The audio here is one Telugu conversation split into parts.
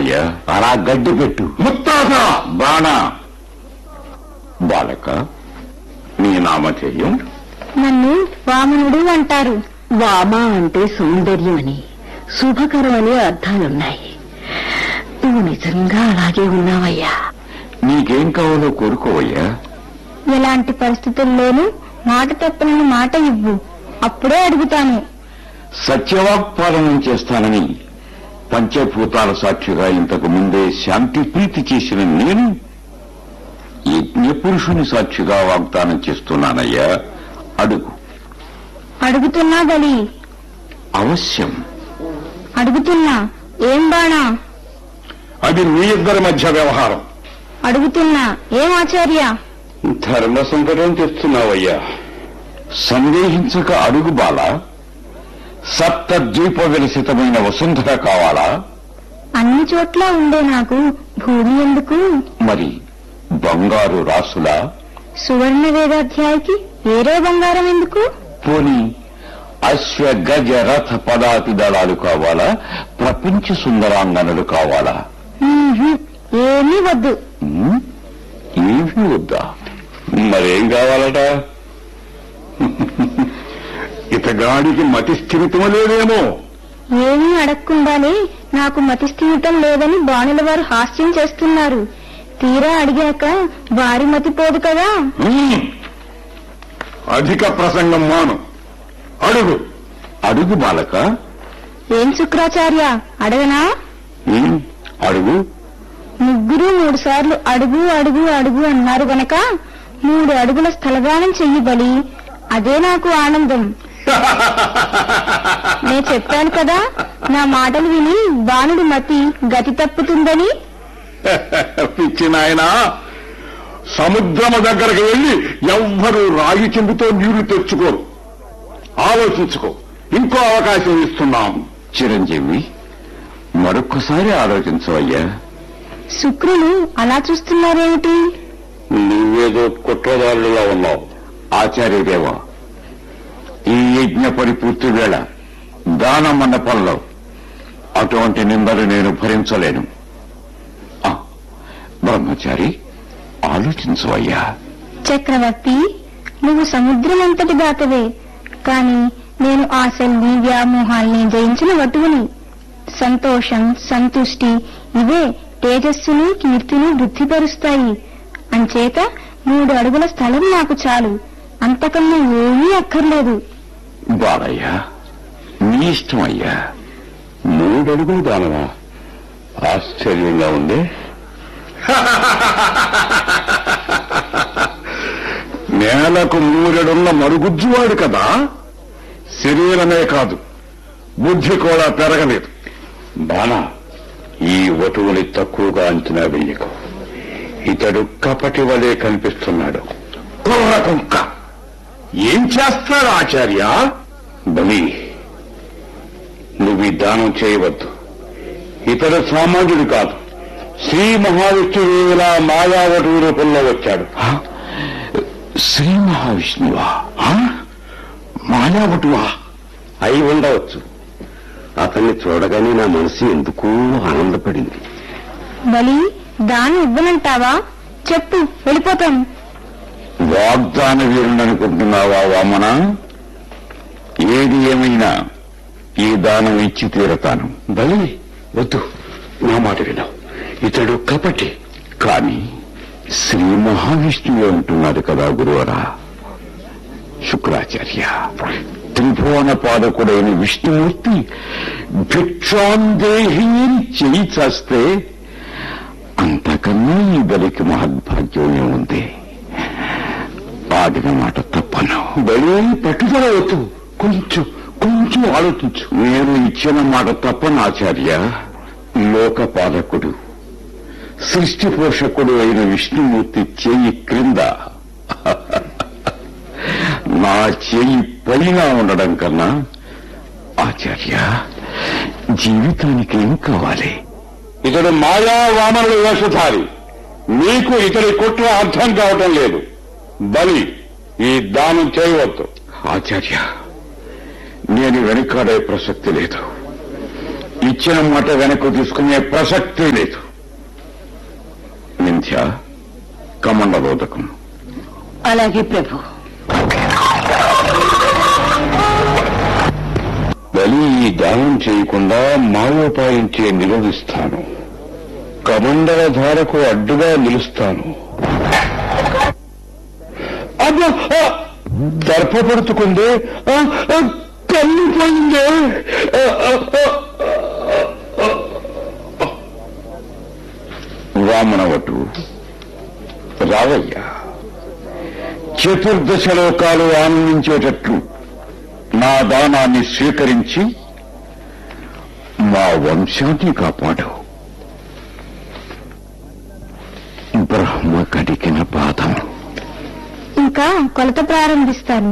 చేస్తానయ్యా అలా గడ్డి పెట్టు ముత్తాత బాణ బాలక నీ నామధేయం నన్ను వామనుడు అంటారు వామ అంటే సౌందర్యం అని శుభకరం అనే అర్థాలున్నాయి నువ్వు నిజంగా అలాగే ఉన్నావయ్యా నీకేం కావాలో కోరుకోవయ్యా ఎలాంటి పరిస్థితుల్లోనూ మాట తప్పనని మాట ఇవ్వు అప్పుడే అడుగుతాను సత్యవాక్పాలనం చేస్తానని పంచభూతాల సాక్షిగా ఇంతకు ముందే శాంతి ప్రీతి చేసిన నేను యజ్ఞపురుషుని సాక్షిగా వాగ్దానం చేస్తున్నానయ్యా అడుగు అడుగుతున్నా బలి అవశ్యం అడుగుతున్నా ఏం బాణా అది మీ ఇద్దరి మధ్య వ్యవహారం అడుగుతున్నా ఏం ఆచార్య ధర్మ సంకటం తెస్తున్నావయ్యా సందేహించక అడుగు బాల సప్త ద్వీప విలసితమైన వసుంధర కావాలా అన్ని చోట్ల ఉండే నాకు భూమి ఎందుకు మరి బంగారు రాసులా సువర్ణ వేదాధ్యాయకి వేరే బంగారం ఎందుకు పోని అశ్వ గజ రథ పదాతి దళాలు కావాలా ప్రపంచ సుందరాంగనలు కావాలా ఉహుం, ఏమీ వద్దు ఉమ్, ఏమీ వద్దా మరేం కావాలట ఇతగాడికి మతి స్థిమితం లేదేమో ఏమీ అడగకుండానే నాకు మతి స్థిమితం లేదని బాణుల వారు హాస్యం చేస్తున్నారు తీరా అడిగాక వారి మతి పోదు కదా ఉమ్, అధిక ప్రసంగం మాను అడుగు అడుగు బాలక ఏం శుక్రాచార్య అడగనా ఉమ్, అడుగు ముగ్గురు మూడు సార్లు అడుగు అడుగు అడుగు అన్నారు గనక మూడు అడుగుల స్థలదానం చెయ్యి బలి అదే నాకు ఆనందం నేను చెప్పాను కదా నా మాటలు విని బాణుడి మతి గతి తప్పుతుందని పిచ్చి నాయనా సముద్రము దగ్గరకు వెళ్లి ఎవ్వరూ రాగి చెంబుతో నీళ్లు తెచ్చుకోరు ఆలోచించుకో ఇంకో అవకాశం ఇస్తున్నాం చిరంజీవి మరొక్కసారి ఆలోచించవయ్యా శుక్రులు అలా చూస్తున్నారేమిటి నువ్వేదో కుట్రదారులుగా ఉన్నావు ఆచార్యదేవ ఈ యజ్ఞ పరిపూర్తి వేళ దాన మండపంలో అటువంటి నిందలు నేను భరించలేను ఆ, బ్రహ్మచారి ఆలోచించవయ్యా చక్రవర్తి నువ్వు సముద్రమంతటి దాతవే కాని నేను ఆశల్ని వ్యామోహాల్ని జయించిన వటువుని సంతోషం సంతుష్టి ఇవే తేజస్సుని కీర్తిని వృద్ధిపరుస్తాయి అంచేత మూడు అడుగుల స్థలం నాకు చాలు అంతకన్నా ఏమీ అక్కర్లేదు బాలయ్య నీ ఇష్టమయ్యా మూడడుగులు దానవా ఆశ్చర్యంగా ఉంది నేలకు మూరెడున్న మరుగుజ్జువాడు కదా శరీరమే కాదు బుద్ధి కూడా పెరగలేదు బాణ ఈ వటువుని తక్కువగా అంచనా వెయ్యకు ఇతడు కపటి వలె కనిపిస్తున్నాడు కుర్ర కుంక ఏం చేస్తాడు ఆచార్య బలి నువ్వు ఈ దానం చేయవద్దు ఇతడు సామాన్యుడు కాదు శ్రీ మహావిష్ణువు ఇలా మాయావటు రూపంలో వచ్చాడు శ్రీ మహావిష్ణువా మాయావటువా అయి ఉండవచ్చు అతన్ని చూడగానే నా మనసు ఎందుకు ఆనందపడింది బలి దాన్ని ఇవ్వనంటావా చెప్పు వెళ్ళిపోతాను వాగ్దాన వీరుడనుకుంటున్నావా వామన ఏది ఏమైనా ఈ దానం ఇచ్చి తీరతాను బలి వద్దు నా మాట వినవు ఇతడు కపటి కాని శ్రీ మహావిష్ణువే ఉంటున్నాడు కదా గురువరా శుక్రాచార్య త్రిభువన పాదకుడైన విష్ణుమూర్తి భిక్షాందేహి అని చేయి చేస్తే అంతకన్నా ఈ బలికి మహద్భాగ్యం ఏముంది ఆడిన మాట తప్పను బలి పట్టుదల వద్దు కొంచెం కొంచెం ఆలోచించు నేను ఇచ్చిన మాట తప్పను ఆచార్య లోకపాలకుడు సృష్టి పోషకుడు అయిన విష్ణుమూర్తి చేయి క్రింద నా చేయి పైన ఉండడం కన్నా ఆచార్య జీవితానికి ఏం కావాలి ఇతడు మాయా వామనుడు వేషధారి నీకు ఇతడి కుట్ర అర్థం కావటం లేదు బలి ఈ దానం చేయవద్దు ఆచార్య నేను వెనుకాడే ప్రసక్తి లేదు ఇచ్చిన మాట వెనక్కు తీసుకునే ప్రసక్తే లేదు మిథ్య కమండలోదకం అలాగే ప్రభు బలి ఈ దానం చేయకుండా మావోపాయించే నిరోధిస్తాను కమండల ధారకు అడ్డుగా నిలుస్తాను అబ్బా ఆ! దర్పపడుతుకుందే ఆ, ఆ, కళ్ళు పోయిందే ఆ, ఆ, ఆ, ఆ, ఆ. వామనవటు రావయ్యా చతుర్దశ లోకాలు ఆనందించేటట్లు నా దానాన్ని స్వీకరించి మా వంశాన్ని కాపాడు బ్రహ్మ కడికిన పాదం ఇంకా కొలత ప్రారంభిస్తాను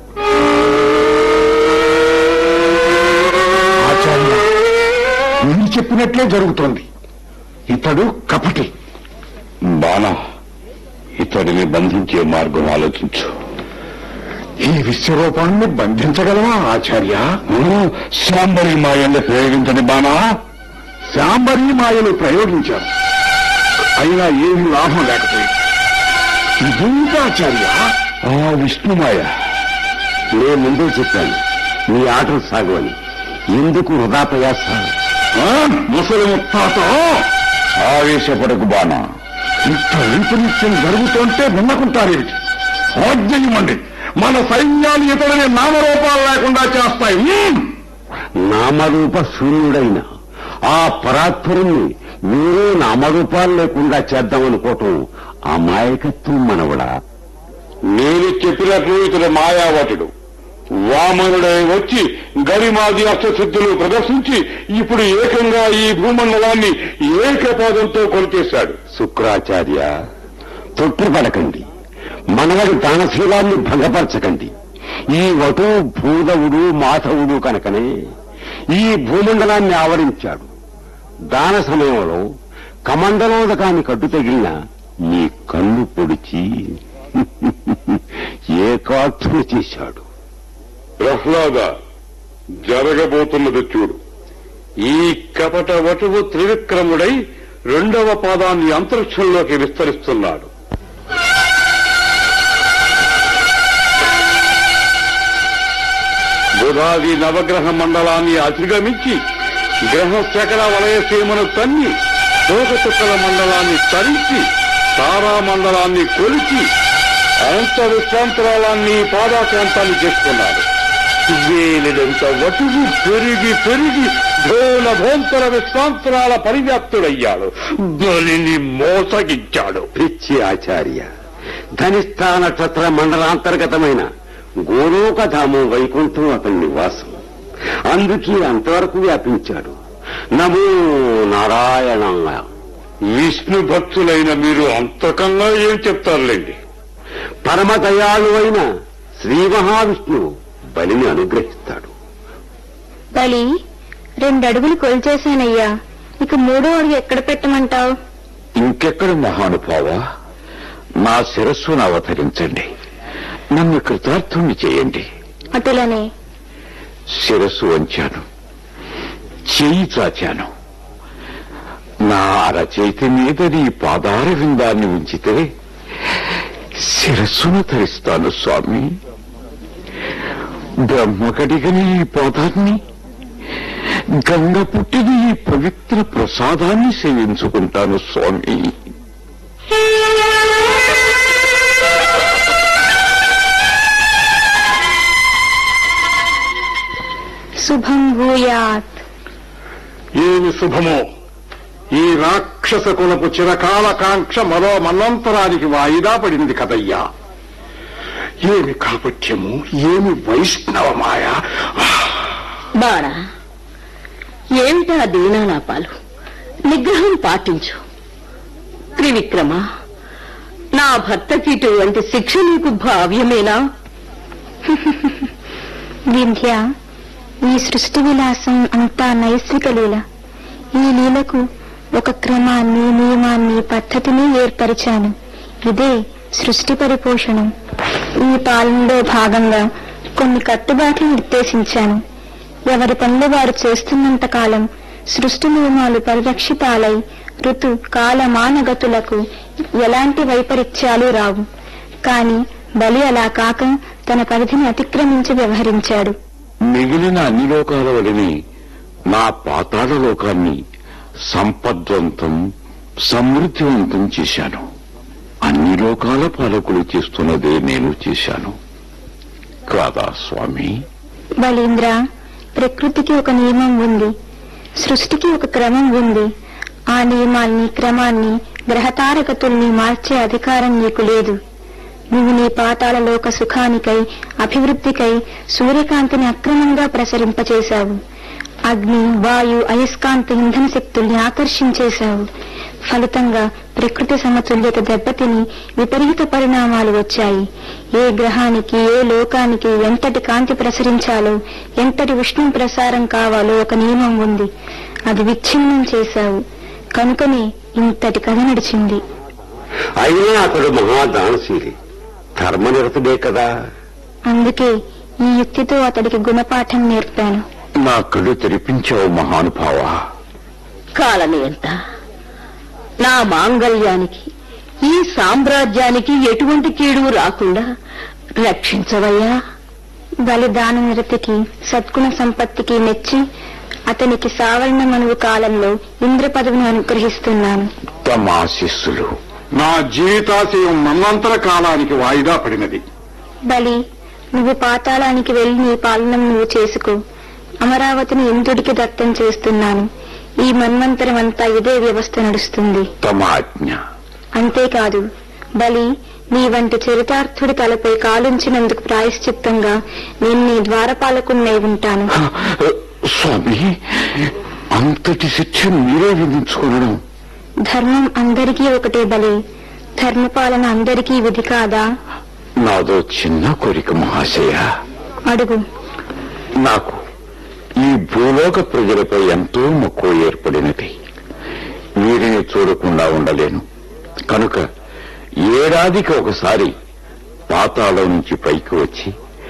ఆచార్య మీరు చెప్పినట్లే జరుగుతోంది ఇతడు కపటి బాణ ఇతడిని బంధించే మార్గం ఆలోచించు ఈ విశ్వరూపాన్ని బంధించగలవా ఆచార్య శాంబరి మాయలు ప్రయోగించని బాణా శాంబరి మాయలు ప్రయోగించారు అయినా ఏమీ లాభం లేకపోయింది ఇదేంటి ఆచార్య ఆ విష్ణుమాయ నేను ముందే చెప్పాను నీ ఆటలు సాగు అని ఎందుకు వృధా ప్రయాస ముసలి ముత్తాత ఆవేశపడకు బాణ ఇంత వైపరీత్యం జరుగుతుంటే విన్నకుంటారేమిటి ఆజ్ఞయమండి మన సైన్యాలు ఇతరుని నామరూపాలు లేకుండా చేస్తాయి నామరూప శూన్యుడైన ఆ పరాత్పరుణ్ణి వేరే నామరూపాలు లేకుండా చేద్దామనుకోవటం అమాయకత్వం మనవడా నేను చెప్పినట్లు ఇతడు మాయావటుడు వామనుడై వచ్చి గరిమాది అష్టసిద్ధులు ప్రదర్శించి ఇప్పుడు ఏకంగా ఈ భూమండలాన్ని ఏకపాదంతో కొలిచేశాడు శుక్రాచార్య తొట్టుపడకండి మనవడి దానశీలాన్ని భంగపరచకండి ఈ వటు భూదవుడు మాధవుడు కనుకనే ఈ భూమండలాన్ని ఆవరించాడు దాన సమయంలో కమండలోదకాన్ని కడ్డు తగిలిన నీ కన్ను పొడిచి ఏకాత్మ చేశాడు ప్రహ్లాద జరగబోతున్నది చూడు ఈ కపట వటువు త్రివిక్రముడై రెండవ పాదాన్ని అంతరిక్షంలోకి విస్తరిస్తున్నాడు బుధాది నవగ్రహ మండలాన్ని అధిగమించి గ్రహ శకల వలయ సీమను తన్ని తోకచుక్కల మండలాన్ని తరించి తారా మండలాన్ని కొలిచి అనంత విశ్రాంతరాలాన్ని పాదాక్రాంతాన్ని చేసుకున్నాడు వేలినంత వటువు పెరిగి పెరిగి ఘోల భోంతర విశ్రాంతరాల పరివ్యాప్తుడయ్యాడు బలిని మోసగించాడు పిచ్చి ఆచార్య ధనిష్ఠా నక్షత్ర మండలాంతర్గతమైన గోలోకధామం వైకుంఠం అతని నివాసం అందుకే అంతవరకు వ్యాపించాడు నమో నారాయణ విష్ణు భక్తులైన మీరు అంతకంగా ఏం చెప్తారులేండి పరమ దయాళువైన శ్రీ మహావిష్ణువు బలిని అనుగ్రహిస్తాడు బలి రెండు అడుగులు కొలిచేశానయ్యా ఇక మూడో అడుగు ఎక్కడ పెట్టమంటావు ఇంకెక్కడ మహానుభావ నా శిరస్సును అవతరించండి నన్ను కృతార్థుణ్ణి చేయండి అటులనే శిరస్సు వంచాను చెయ్యి చాచాను నా అరచేతి మీద నీ పాదార విందాన్ని ఉంచితే శిరస్సును ధరిస్తాను స్వామి బ్రహ్మ కడిగని ఈ పాదాన్ని గంగ పుట్టిన ఈ పవిత్ర ప్రసాదాన్ని సేవించుకుంటాను స్వామి శుభం భూయాత్ ఏమి శుభమో ఈ రాక్షస కులపు చిరకాల కాంక్ష మరో మన్వంతరానికి వాయిదా పడింది కదయ్యా ఏమి కాపట్యము ఏమి వైష్ణవమాయ బాణ ఏమిటా దీనాలాపాలు నిగ్రహం పాటించు త్రివిక్రమ నా భర్తకి ఇటువంటి శిక్ష నీకు భావ్యమేనా వింధ్య ఈ సృష్టి విలాసం అంతా నైస్విక లీల ఈ లీలకు ఒక క్రమాన్ని నియమాన్ని పద్ధతిని ఏర్పరిచాను ఇదే సృష్టి పరిపోషణం ఈ పాలనలో భాగంగా కొన్ని కట్టుబాట్లు నిర్దేశించాను ఎవరి పనులు వారు చేస్తున్నంత కాలం సృష్టి నియమాలు పరిరక్షితాలై ఋతు కాల మానగతులకు ఎలాంటి వైపరీత్యాలు రావు కాని బలి అలా కాక తన పరిధిని అతిక్రమించి వ్యవహరించాడు మిగిలిన అన్ని లోకాల వలనే నా పాతాళ లోకాన్ని సంపద్వంతం సమృద్ధివంతం చేశాను అన్ని లోకాల పాలకులు చేస్తున్నదే నేను చేశాను కాదా స్వామి బలీంద్ర ప్రకృతికి ఒక నియమం ఉంది సృష్టికి ఒక క్రమం ఉంది ఆ నియమాల్ని క్రమాన్ని గ్రహతారగతుల్ని మార్చే అధికారం నీకు లేదు నువ్వు నీ పాతాళ లోక సుఖానికై అభివృద్ధికై సూర్యకాంతిని అక్రమంగా ప్రసరింపచేశావు అగ్ని వాయు అయస్కాంత ఇంధన శక్తుల్ని ఆకర్షించేశావు ఫలితంగా ప్రకృతి సమతుల్యత దెబ్బతిని విపరీత పరిణామాలు వచ్చాయి ఏ గ్రహానికి ఏ లోకానికి ఎంతటి కాంతి ప్రసరించాలో ఎంతటి ఉష్ణం ప్రసారం కావాలో ఒక నియమం ఉంది అది విచ్ఛిన్నం చేశావు కనుకనే ఇంతటి కథ నడిచింది అయినా అతడు మహాదానశీలి ధర్మనిరతుడే కదా అందుకే ఈ యుక్తితో అతడికి గుణపాఠం నేర్పాను నా కళ్ళు తెరిపించావు మహానుభావా కాలని ఎంత నా మాంగళ్యానికి ఈ సామ్రాజ్యానికి ఎటువంటి కీడు రాకుండా రక్షించవయ్యా బలిదాన నిరతికి సద్గుణ సంపత్తికి మెచ్చి అతనికి సావరణ మనువు కాలంలో ఇంద్ర పదవిని అనుగ్రహిస్తున్నాను తమ ఆశీస్సులు నా జీవితాశయం మన్నంతర కాలానికి వాయిదా పడినది బలి నువ్వు పాతాళానికి వెళ్లి నీ పాలనం నువ్వు చేసుకో అమరావతిని ఇంద్రుడికి దత్తం చేస్తున్నాను ఈ మన్వంతరం అంతా ఇదే వ్యవస్థ నడుస్తుంది తమ ఆజ్ఞ అంతేకాదు బలి నీ వంటి చరితార్థుడి తలపై కాలుంచినందుకు ప్రాయశ్చిత్తంగా నేను నీ ద్వారపాలకున్నై ఉంటాను స్వామి అంతటి శిక్ష మీరే విధించుకోవడం ధర్మం అందరికీ ఒకటే బలి ధర్మపాలన అందరికీ విధి కాదా నాదో చిన్న కోరిక మహాశయ అడుగు నాకు ఈ భూలోక ప్రజలపై ఎంతో మక్కువ ఏర్పడినది వీరిని చూడకుండా ఉండలేను కనుక ఏడాదికి ఒకసారి పాతాళం నుంచి పైకి వచ్చి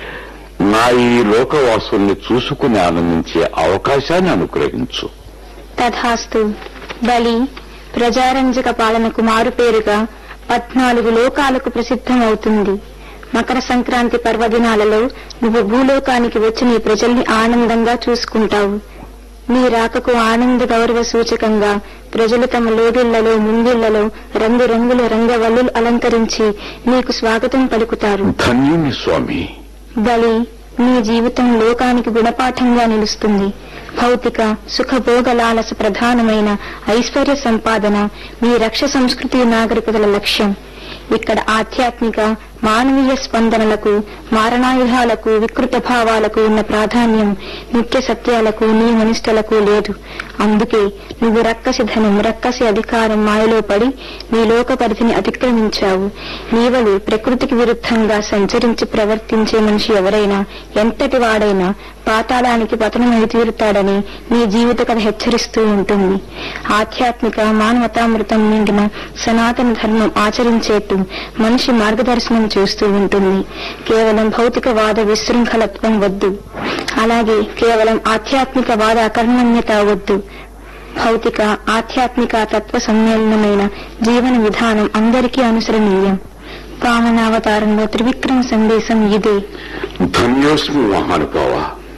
నా ఈ లోకవాసుల్ని చూసుకుని ఆనందించే అవకాశాన్ని అనుగ్రహించు తథాస్తు బలి ప్రజారంజక పాలనకు మారుపేరుగా పద్నాలుగు లోకాలకు ప్రసిద్ధమవుతుంది మకర సంక్రాంతి పర్వదినాలలో నువ్వు భూలోకానికి వచ్చి నీ ప్రజల్ని ఆనందంగా చూసుకుంటావు నీ రాకకు ఆనంద గౌరవ సూచకంగా ప్రజలు తమ లోగిళ్లలో ముంగిళ్లలో రంగురంగుల రంగవల్లులు అలంకరించి నీకు స్వాగతం పలుకుతారు ధన్యుని స్వామి బలి నీ జీవితం లోకానికి గుణపాఠంగా నిలుస్తుంది భౌతిక సుఖభోగలాలస ప్రధానమైన ఐశ్వర్య సంపాదన మీ రక్ష సంస్కృతి నాగరికతల లక్ష్యం ఇక్కడ ఆధ్యాత్మిక మానవీయ స్పందనలకు మారణాయుధాలకు వికృత భావాలకు ఉన్న ప్రాధాన్యం నిత్య సత్యాలకు నియమనిష్టలకు లేదు అందుకే నువ్వు రక్కసి ధనం రక్కసి అధికారం మాయలో పడి నీ లోక పరిధిని అతిక్రమించావు నీవలు ప్రకృతికి విరుద్ధంగా సంచరించి ప్రవర్తించే మనిషి ఎవరైనా ఎంతటి వాడైనా పాతాళానికి పతనమై తీరుతాడని నీ జీవిత కథ హెచ్చరిస్తూ ఉంటుంది ఆధ్యాత్మిక మానవతామృతం నిండిన సనాతన ధర్మం ఆచరించేట్టు మనిషి మార్గదర్శనం చేస్తూ ఉంటుంది కేవలం భౌతికవాద విశృంఖలత్వం వద్దు అలాగే కేవలం ఆధ్యాత్మిక వాద అకర్మణ్యత వద్దు భౌతిక ఆధ్యాత్మిక తత్వ సమ్మేళనమైన జీవన విధానం అందరికీ అనుసరణీయం వామనావతారంలో త్రివిక్రమ సందేశం ఇదే ధన్యోస్మి మహానుభావ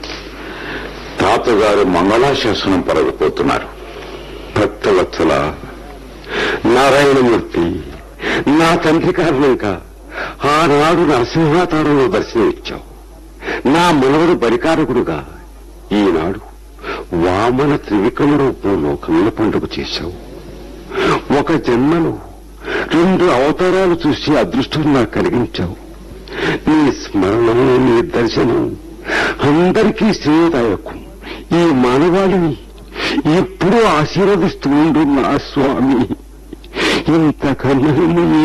తాతగారు మంగళాశాసనం పరగపోతున్నారు భక్తవత్సల నారాయణమూర్తి నా తండ్రి కారణంగా ఆనాడు నరసింహాతారంలో దర్శనమిచ్చావు నా మనవడు పరికారకుడుగా ఈనాడు వామన త్రివిక్రమ రూపం లోకంలో పండుగ చేశావు ఒక జన్మలో రెండు అవతారాలు చూసి అదృష్టం నాకు కలిగించావు నీ స్మరణం నీ దర్శనం అందరికీ శ్రేయదాయకం ఈ మానవాళిని ఎప్పుడూ ఆశీర్వదిస్తూ ఉండు నా స్వామి ఇంతకన్నా నీ